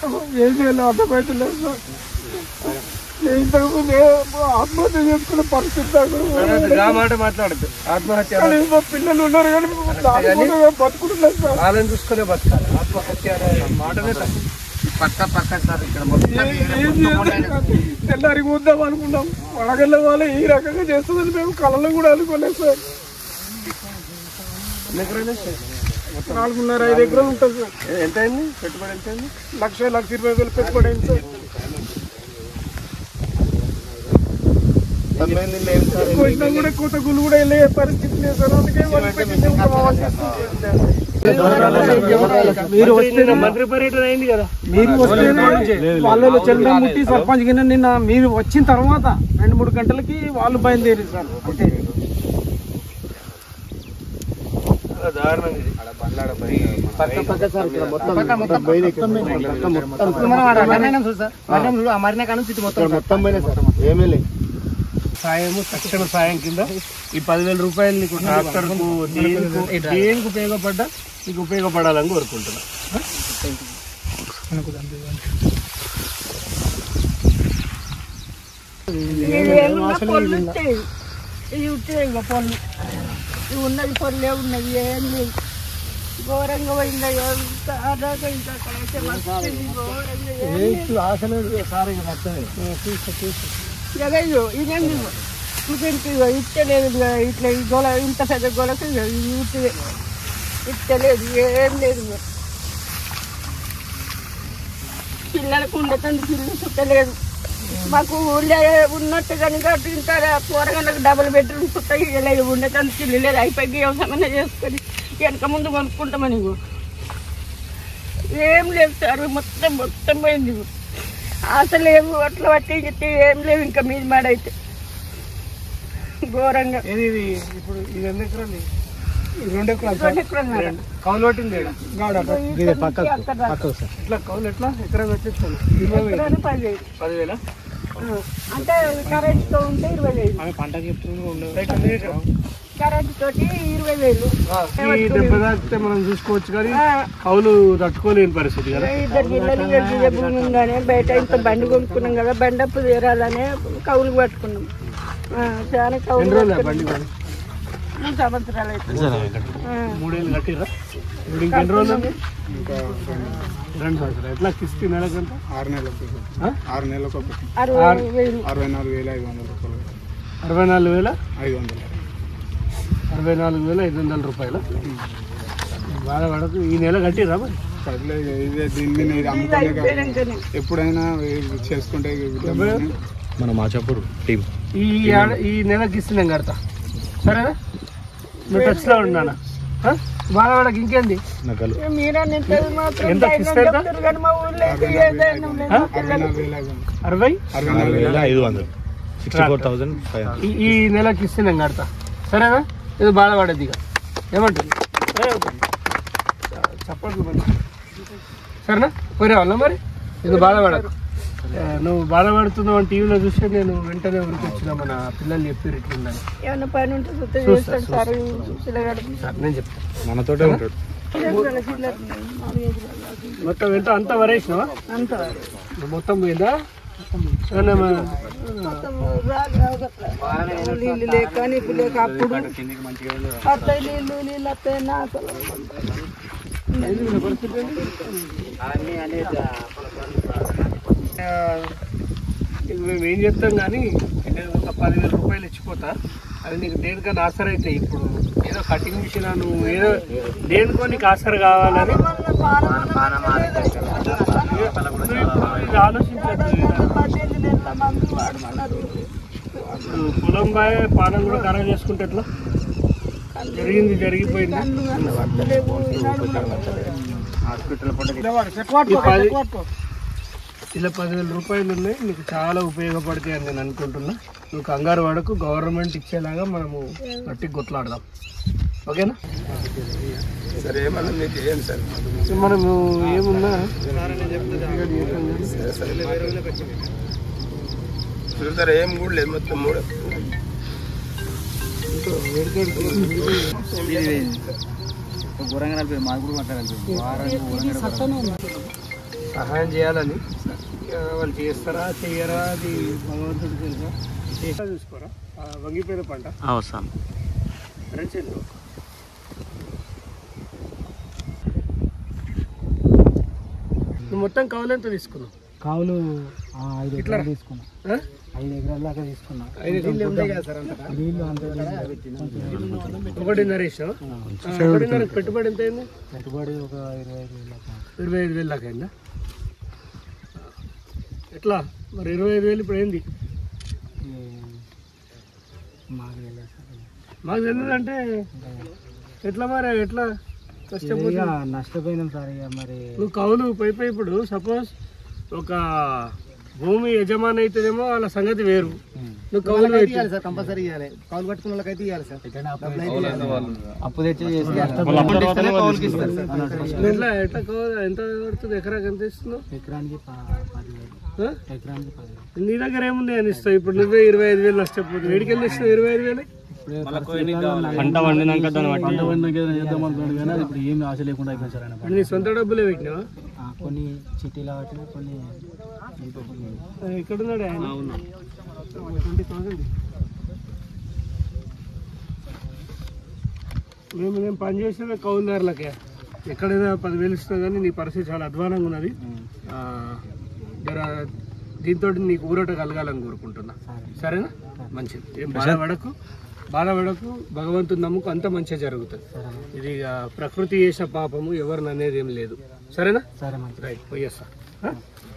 ఏం చేయాలో అర్థమవుతలేదు సార్ నేను ఇంతకుముందు ఆత్మహత్య చేసుకునే పరిస్థితి నాకు అనొద్దు, ఆ మాట మాట్లాడద్దు ఆత్మహత్య కానీ మా పిల్లలు ఉన్నారు కానీ దానికోసం బతుకుంటున్నారు సార్ వాళ్ళని చూసుకునే బతకాలి ఆత్మహత్య అనే మాటనే తప్పు పక్క పక్క సార్ ఇక్కడ మొత్తం ఏ- ఏం చేయాలి తెల్లారి వద్దాం అనుకున్నాం వడగల్ల వాళ్ళు ఈ రకంగా చేస్తుందని మేము కళలో కూడా అనుకోలేదు సార్ ఎన్ని ఎకరాలు వేసావు? నాలుగున్నర ఐదు ఎకరాలు ఉంటుంది సార్ ఏ- ఎంత అయింది పెట్టుబడి ఎంత అయింది లక్ష లక్ష ఇరవై వేలు పెట్టుబడి అయింది సార్ వచ్చినా కూడా కొత్త గుళ్ళు కూడా వెళ్ళే పరిస్థితి లేదు సార్ అందుకే వాళ్ళు పెట్టింది ఒక ఆవాజ్ మీరు వస్తే మంత్రి పర్యటన అయింది కదా మీరు వస్తేనే వాళ్ళు చంద్రం ముట్టి సర్పంచ్ కింద నిన్న మీరు వచ్చిన తర్వాత రెండు మూడు గంటలకి వాళ్ళు బయలుదేరి సార్ అంటే చాలా దారుణం ఇది పక్క పక్క సార్ ఇక్కడ మొత్తం మొత్తం మనం ఆడ మరణం చూడు సార్ మరణం చూడు ఆ మరణ కాడ నుంచి ఇటు మొత్తం మొత్తం పోయినా సార్ ఏమీ లేదు సాయము తక్షణ సాయం కింద ఈ పదివేల రూపాయలు నీకు ట్రాక్టర్కు దేనికి దేనికి ఉపయోగపడ్డా నీకు ఉపయోగపడాలని కోరుకుంటున్నా పొల్లు ఉంటాయి ఇవి ఉంటాయి ఇక పొల్లు ఇవి ఉన్నది పొల్లే ఉన్నది ఏం లేదు ఘోరంగా పోయింది ఎంత ఆదాగా ఇంకా కలెక్షన్ వస్తుంది ఘోరంగా ఏం లేదు. ఆశలు సార్ ఇక మొత్తం ఇక ఇగో ఇదేంది ఇగో. ఇంకేంటి ఇగో ఇచ్చలేదు ఇగో ఇట్లా ఈ గోల ఇంత పెద్ద గోలకు ఇగో ఇది ఇట్టే ఇచ్చలేదు ఏం లేదు ఇగో. పిల్లలకు ఉండటం పిల్లలు చుట్టలేదు మాకు ఊళ్ళో ఉన్నట్టు కనుక ఇంత కూరగాయలకు డబుల్ బెడ్రూమ్ చుట్ట ఇవ్వలేదు ఉండటం పిల్లు లేదు అయిపోయి వ్యవసాయం చేసుకొని వెనక ముందు కొనుక్కుంటామని ఇగో. ఏం లేదు సార్ మొత్తం మొత్తం పోయింది ఇగో. ఆశ లేవు అట్లా పట్టి గిట్టి ఏం లేవు ఇంకా మీద మాడైతే ఘోరంగా ఏది ఇది ఇప్పుడు ఇది ఎన్ని ఎకరాలు ఇది? ఇది రెండు ఎకరాలు రెండు ఎకరాలు నాడ. కౌలు పట్టింది ఈడ. ఇక్కడ నుంచి అక్కడ దాకా. ఎట్లా కౌలు ఎట్లా ఎకరం పెట్టిస్తాను ఇరవై వేలు ఎకరానికి పదివేలు. పదివేల ఆ, అంటే కరెంట్ తో ఉంటే ఇరవై వేలు కరెంట్ తోటి ఇరవై వేలు ఈ దెబ్బ తాకితే మనం చూసుకోవచ్చు కానీ ఆ, కౌలు తట్టుకోలేని పరిస్థితి కదా ఇద్దరు పిల్లలు ఇద్దరు భూమి ఉందనే బయట ఇంత బండి కొనుక్కున్నాం కదా బండి అప్పు తీరాలనే కౌలు పట్టుకున్నాం ఆ, చాలా కౌలు ఎన్ని రోజులు పట్టుకున్నాం. బండి కొని మూడు సంవత్సరాలు అయితే ఆ, మూడేళ్ళు కట్టిరా ఇప్పుడు ఇంకెన్ని రోజులు రెండు సంవత్సరాలు ఎట్లా కిస్తీ నెలకంత ఆరు నెలలకు ఆ? ఆరు నెలలకు ఒకటి అరవై వేలు అరవై నాలుగు వేల ఐదు వందల రూపాయలు అరవై నాలుగు వేల ఐదు వందలు అరవై నాలుగు వేల ఐదు వందల రూపాయలు బాగా పడకు ఈ నెల కట్టిరా మరి సర్లే ఇదే దీని మీద ఇది ఇది అమ్ముకునే కాదు. అయిపోయినాకనే ఎప్పుడైనా ఇది చేసుకుంటే ఇద్దాం అని. మన మాచాపూర్ టీం ఈ ఏడ- ఈ నెల కిస్తీ నేను కడతా సరేనా నువ్వు టచ్లో ఉన్నానా బాగా పడకు ఇంకేంది నగలు మీరే నింత మాత్రం ఎంత ధైర్యం కిస్తీ ఎంత? చెప్తారు కానీ మా ఊళ్ళో అయితే ఏ ధైర్యం లేదు. ఆ? అరవై నాలుగు వేల ఐదు వందలు అరవై అరవై నాలుగు నాలుగు వేల ఐదు వందలు sixty four thousand five hundred ఈ ఈ నెలకి ఇస్తే నేను కడతా సరేనా ఇది బాధపడేది ఇక ఏమంటుంది చెప్పండి మరి సరేనా పోరే వాళ్ళ మరి ఇది బాధపడకు ఆ, నువ్వు బాధపడుతున్నావు అని టీవీలో చూస్తే నేను వెంటనే ఊరికి వచ్చిన మన పిల్లలు చెప్పారు ఇట్లుందని ఏమన్నా పని ఉంటే సుత్త చూస్తా, చేస్తాడు సార్ పిల్లగాడు సార్ నేను చెప్తాను మనతోటే ఉంటాడు చిల్లర చిల్లర నాలుగైదు వేలు. మొత్తం ఎంత అంతా వరేసినావా అంత నువ్వు మొత్తం పోయిందా ఏమన్నా మా- మొత్తం రాదు రాదు అట్లా. నీళ్ళు లేక నీళ్ళు లేక అప్పుడు అత్తయ్య నీళ్ళు నీళ్ళు అత్తయ్య నాకు ఆ, ఇది మేము ఏం చెప్తాం కానీ నేను ఒక పదివేల రూపాయలు ఇచ్చిపోతా అది నీకు దేనికన్నా ఆసర అయితే ఇప్పుడు ఏదో కటింగ్ మిషన్ నువ్వు ఏదో దేనికో నీకు ఆసర కావాలని నువ్వు ఇప్పుడు ఇది ఆలోచించద్దు పద్దెనిమిది నెలల మందు వాడమన్నారు ఇప్పుడు పొలం బాయ్ పానం కూడా ఖరాబ్ చేసుకుంటే ఎట్లా జరిగింది జరిగిపోయింది కళ్ళు కళ్ళు పట్టలేవు ఈనాడు పట్టలేవు. ఈ పది ఇలా పదివేల రూపాయలు ఉన్నాయి నీకు చాలా ఉపయోగపడతాయి అని నేను అనుకుంటున్నా నువ్వు కంగారు పడకు గవర్నమెంట్ ఇచ్చేలాగా మనము గట్టి గుట్లాడదాం ఓకేనా సరే ఏమన్నా మీకు ఏం సార్ మనము ఏమున్నా చూసారా ఏం కూడా లేదు మొత్తం మూడు ఘోరంగా నడిపోయి మాకు కూడా మాట్లాడాలి సహాయం చేయాలని ఇక వాళ్ళు చేస్తారా చెయ్యరా అది భగవంతుడు తెలుసా చేస్తా చూసుకోరా ఆ వంగిపోయిన పంట అవసరం రెండు చెట్లు నువ్వు మొత్తం కౌలంతో తీసుకున్నావు కావులు ఐదు ఇట్లా ఎకరాలు తీసుకున్నా ఆ? ఐదు ఎకరాల దాకా తీసుకున్నా ఐదు నీళ్ళు నీళ్ళు అంతే ఒకటిన్నర వేసావు ఒకటిన్నర పెట్టుబడి ఎంత అయింది పెట్టుబడి ఒక ఇరవై ఐదు వేల ఇరవై ఐదు వేలు దాకా అయిందా ఎట్లా మరి ఇరవై ఐదు వేలు ఇప్పుడు ఏంది మాకు వెళ్ళారు సార్ మాకు తెలియదంటే ఎట్లా మరి ఎట్లా కష్టపోతే ఇక నష్టపోయినాం సార్ ఇక మరి నువ్వు కౌలు పై పై ఇప్పుడు సపోజ్ ఒక భూమి యజమాని అయితేనేమో వాళ్ళ సంగతి వేరు నువ్వు కౌలు పెట్టి సార్ కంపల్సరీ ఇవ్వాలి కౌలు పట్టుకున్న వాళ్ళకైతే ఇవ్వాలి సార్ అప్పు తెచ్చి ఎట్లా ఎట్లా కౌలు ఎంత పడుతుంది ఎకరాకి ఎంత ఇస్తున్నావు ఎకరానికి ప- పదివేలు ఆ? ఎకరానికి పదివేలు నీ దగ్గర ఏముంది అని ఇస్తావు ఇప్పుడు నువ్వే ఇరవై ఐదు వేలు నష్టపోతుంది వేడికెళ్ళి ఇస్తావు ఇరవై ఐదు వేలు పంట వండినాక దాన్ని పంట పండినాక ఏదైనా చేద్దాం అనుకున్నాడు కానీ అది ఇప్పుడు ఏమి ఆశ లేకుండా అయిపోయింది సార్ ఆయన నీ సొంత డబ్బులే పెట్టినావా ఆ, కొన్ని చిట్టీలు పట్టిన కొన్ని ఆ, ఎక్కడున్నాడు ఆయన ట్వంటీ థౌసండ్ మేము మేము పని చేసేదే కౌలుదారులకే ఎక్కడైనా పదివేలు ఇస్తున్నా కానీ నీ పరిస్థితి చాలా అధ్వానంగా ఉన్నది ఆ, జర దీంతో నీకు ఊరట కలగాలని కోరుకుంటున్నా సరేనా మంచిది ఏం బాధపడకు బాధపడకు భగవంతుని నమ్ముకు అంత మంచిగా జరుగుతుంది ఇది ఇక ప్రకృతి చేసిన పాపము ఎవరిని అనేది ఏం లేదు సరేనా సరే మంచి రైట్ పోయేస్తా ఆ?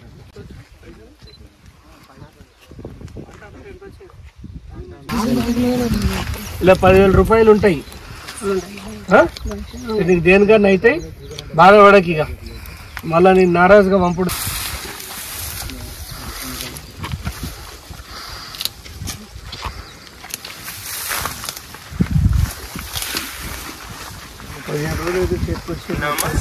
ఇలా పదివేల రూపాయలు ఉంటాయి ఆ? ఇది దేనికన్నా అయితే బాధపడకి ఇక మళ్ళా నేను నారాజుగా పంపుడు పదిహేను రోజులు అయితే చేసుకొచ్చి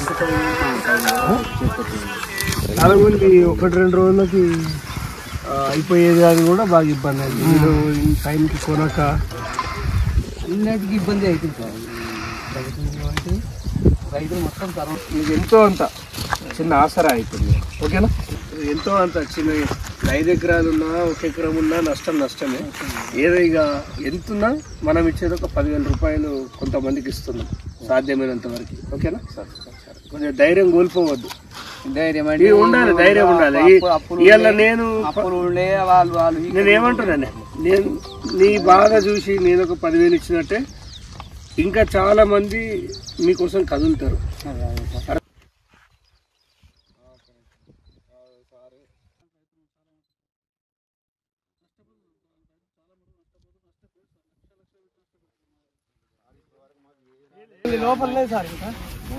చాలా మంది ఒకటి రెండు రోజులకి ఆ, అయిపోయేది అది కూడా బాగా ఇబ్బంది అయింది మీరు ఈ టైంకి కొనక అన్నిటికీ ఇబ్బంది అవుతుంది సార్ రైతు రైతులు మొత్తం తర్వాత మీకు ఎంతో అంత చిన్న ఆసరా అవుతుంది ఓకేనా ఎంతో అంత చిన్న ఐదు ఎకరాలు ఉన్నా ఒక ఎకరం ఉన్నా నష్టం నష్టమే ఏదో ఇక ఎంతున్నా మనం ఇచ్చేది ఒక పదివేల రూపాయలు కొంతమందికి ఇస్తున్నాం సాధ్యమైనంత వరకు ఓకేనా కొంచెం ధైర్యం కోల్పోవద్దు ధైర్యం ఇది ఉండాలి ధైర్యం ఉండాలి ఈ- ఇవాళ నేను వాళ్ళు వాళ్ళు నేను ఏమంటున్నాను నేను నీ బాధ చూసి నేను ఒక పదివేలు ఇచ్చినట్టే ఇంకా చాలా మంది మీకోసం కదులుతారు లోపలే సార్ ఇంకా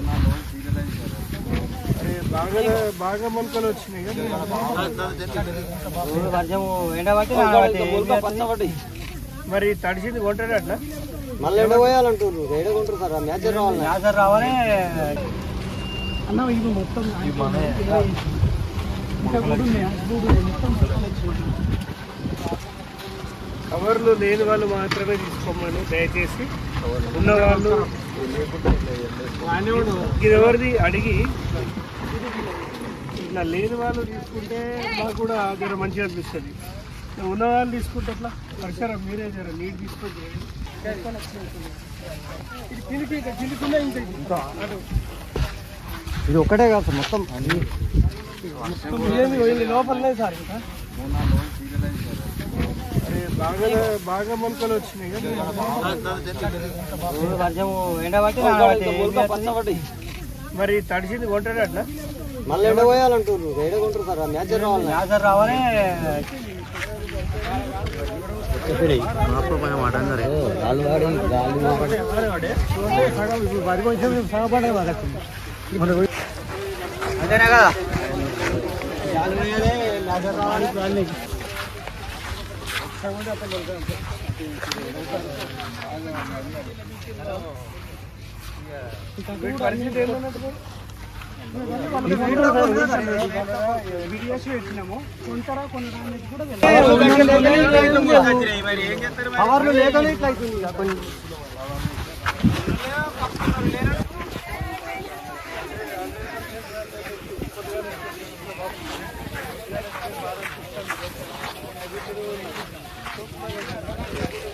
బాగా బాగా మొలకలు వచ్చినాయి కదా వర్షం ఎండబట్టి మరి తడిసింది కొంటాడు అట్లా మళ్ళీ ఎండ పోయాలంటారు ఎండ కొంటారు సార్ మ్యాచ్ రావాలి మ్యాచర్ రావాలే అన్న ఇది మొత్తం ఇంకా కూడా ఉన్నాయా? కవర్లు లేని వాళ్ళు మాత్రమే తీసుకోమని దయచేసి ఉన్న వాళ్ళు ఇది ఎవరిది అడిగి ఇట్లా లేని వాళ్ళు తీసుకుంటే మాకు కూడా జర మంచిగా అనిపిస్తుంది ఉన్న వాళ్ళు తీసుకుంటే ఎట్లా వర్షారా మీరే జర నీట్ తీసుకుంటే ఇది కిందికి ఇంకా కిందికి ఇంకా అటు. ఇది ఒక్కటే కాదు సార్ మొత్తం అన్ని ఏమి పోయింది లోపలే సార్ ఇంకా అరే బాగా బాగా మొలకలు వచ్చినాయి కదా వర్షం ఎండబట్టి మరి తడిసింది కొంటాడు అట్లా మళ్ళీ ఎండ పోయాలంటారు ఎండ కొంటారు సార్ మ్యాచ్ రావాలి మ్యాచర్ రావాలే గాలి వాడి గాలి వరి కొంచెం సహపడే వాళ్ళకి అంతేనా కదా గాలి పోయాలే మ్యాచర్ రావాలి గాలి వీటి పరిస్థితి ఏమన్నట్టు వీడియోస్ పెట్టినాము కొంటారా కొనడానికి కూడా పవర్లు లేకనే ఇట్లా అవుతుంది ఇక కొన్ని ఆ